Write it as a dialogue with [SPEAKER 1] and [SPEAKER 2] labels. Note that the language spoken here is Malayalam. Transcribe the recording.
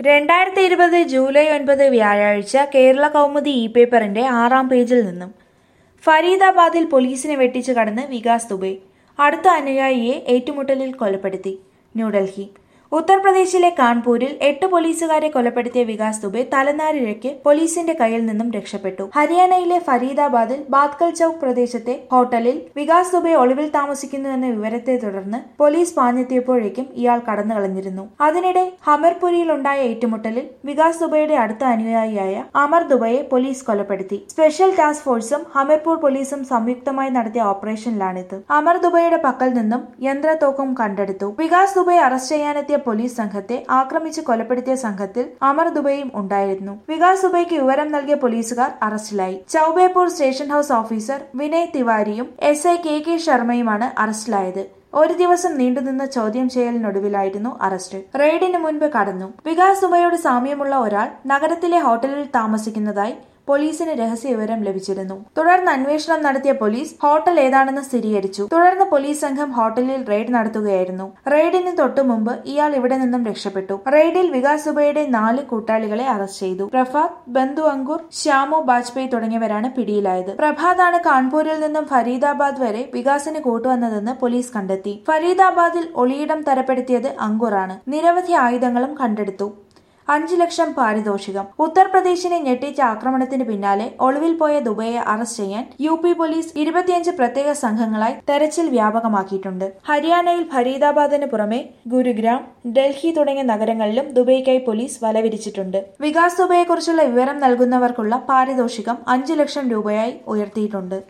[SPEAKER 1] രണ്ടായിരത്തി ഇരുപത് ജൂലൈ ഒൻപത് വ്യാഴാഴ്ച കേരള കൗമുദി ഇ പേപ്പറിന്റെ ആറാം പേജിൽ നിന്നും ഫരീദാബാദിൽ പോലീസിനെ വെട്ടിച്ചു കടന്ന് വികാസ് ദുബെ അടുത്ത അനുയായിയെ ഏറ്റുമുട്ടലിൽ കൊലപ്പെടുത്തി ന്യൂഡൽഹി ഉത്തർപ്രദേശിലെ കാൺപൂരിൽ എട്ട് പോലീസുകാരെ കൊലപ്പെടുത്തിയ വികാസ് ദുബെ തലനാരിഴയ്ക്ക് പോലീസിന്റെ കയ്യിൽ നിന്നും രക്ഷപ്പെട്ടു ഹരിയാനയിലെ ഫരീദാബാദിൽ ബാദ്കൽ ചൌക്ക് പ്രദേശത്തെ ഹോട്ടലിൽ വികാസ് ദുബെ ഒളിവിൽ താമസിക്കുന്നുവെന്ന വിവരത്തെ തുടർന്ന് പോലീസ് പാഞ്ഞെത്തിയപ്പോഴേക്കും ഇയാൾ കടന്നു കളഞ്ഞിരുന്നു അതിനിടെ ഹമർപുരിയിലുണ്ടായ ഏറ്റുമുട്ടലിൽ വികാസ് ദുബെയുടെ അടുത്ത അനുയായിയായ അമർ ദുബയെ പോലീസ് കൊലപ്പെടുത്തി സ്പെഷ്യൽ ടാസ്ക് ഫോഴ്സും ഹമീർപൂർ പോലീസും സംയുക്തമായി നടത്തിയ ഓപ്പറേഷനിലാണിത് അമർ ദുബൈയുടെ പക്കൽ നിന്നും യന്ത്രത്തോക്കും കണ്ടെടുത്തു വികാസ് ദുബൈ അറസ്റ്റ് ചെയ്യാനെത്തിയ പോലീസ് സംഘത്തെ ആക്രമിച്ച് കൊലപ്പെടുത്തിയ സംഘത്തിൽ അമർ ദുബൈയും ഉണ്ടായിരുന്നു വികാസ് ദുബൈക്ക് വിവരം നൽകിയ പോലീസുകാർ അറസ്റ്റിലായി Chaubepur station house officer Vinay തിവാരിയും എസ് ഐ കെ കെ ശർമ്മയുമാണ് അറസ്റ്റിലായത് ഒരു ദിവസം നീണ്ടുനിന്ന ചോദ്യം ചെയ്യലിനൊടുവിലായിരുന്നു അറസ്റ്റ് റെയ്ഡിന് മുൻപ് കടന്നു വികാസ് ദുബൈയോട് സാമ്യമുള്ള ഒരാൾ നഗരത്തിലെ ഹോട്ടലിൽ താമസിക്കുന്നതായി പോലീസിന് രഹസ്യ വിവരം ലഭിച്ചിരുന്നു തുടർന്ന് അന്വേഷണം നടത്തിയ പോലീസ് ഹോട്ടൽ ഏതാണെന്ന് സ്ഥിരീകരിച്ചു തുടർന്ന് പോലീസ് സംഘം ഹോട്ടലിൽ റെയ്ഡ് നടത്തുകയായിരുന്നു റെയ്ഡിന് തൊട്ടു മുമ്പ് ഇയാൾ ഇവിടെ നിന്നും രക്ഷപ്പെട്ടു റെയ്ഡിൽ വികാസ് ദുബൈയുടെ നാല് കൂട്ടാളികളെ അറസ്റ്റ് ചെയ്തു പ്രഭാത് ബന്ധു അങ്കുർ ശ്യാമു ബാജ്പേയി തുടങ്ങിയവരാണ് പിടിയിലായത് പ്രഭാതാണ് കാൺപൂരിൽ നിന്നും ഫരീദാബാദ് വരെ വികാസിന് കൂട്ടുവന്നതെന്ന് പോലീസ് കണ്ടെത്തി ഫരീദാബാദിൽ ഒളിയിടം തരപ്പെടുത്തിയത് അങ്കുറാണ് നിരവധി ആയുധങ്ങളും കണ്ടെടുത്തു അഞ്ചു ലക്ഷം പാരിതോഷികം ഉത്തർപ്രദേശിനെ ഞെട്ടിച്ച ആക്രമണത്തിന് പിന്നാലെ ഒളിവിൽ പോയ ദുബൈയെ അറസ്റ്റ് ചെയ്യാൻ യു പി പോലീസ് ഇരുപത്തിയഞ്ച് പ്രത്യേക സംഘങ്ങളായി തെരച്ചിൽ വ്യാപകമാക്കിയിട്ടുണ്ട് ഹരിയാനയിൽ ഫരീദാബാദിന് പുറമെ ഗുരുഗ്രാം ഡൽഹി തുടങ്ങിയ നഗരങ്ങളിലും ദുബൈക്കായി പോലീസ് വലവിരിച്ചിട്ടുണ്ട് വികാസ് ദുബൈയെക്കുറിച്ചുള്ള വിവരം നൽകുന്നവർക്കുള്ള പാരിതോഷികം അഞ്ചു ലക്ഷം രൂപയായി ഉയർത്തിയിട്ടുണ്ട്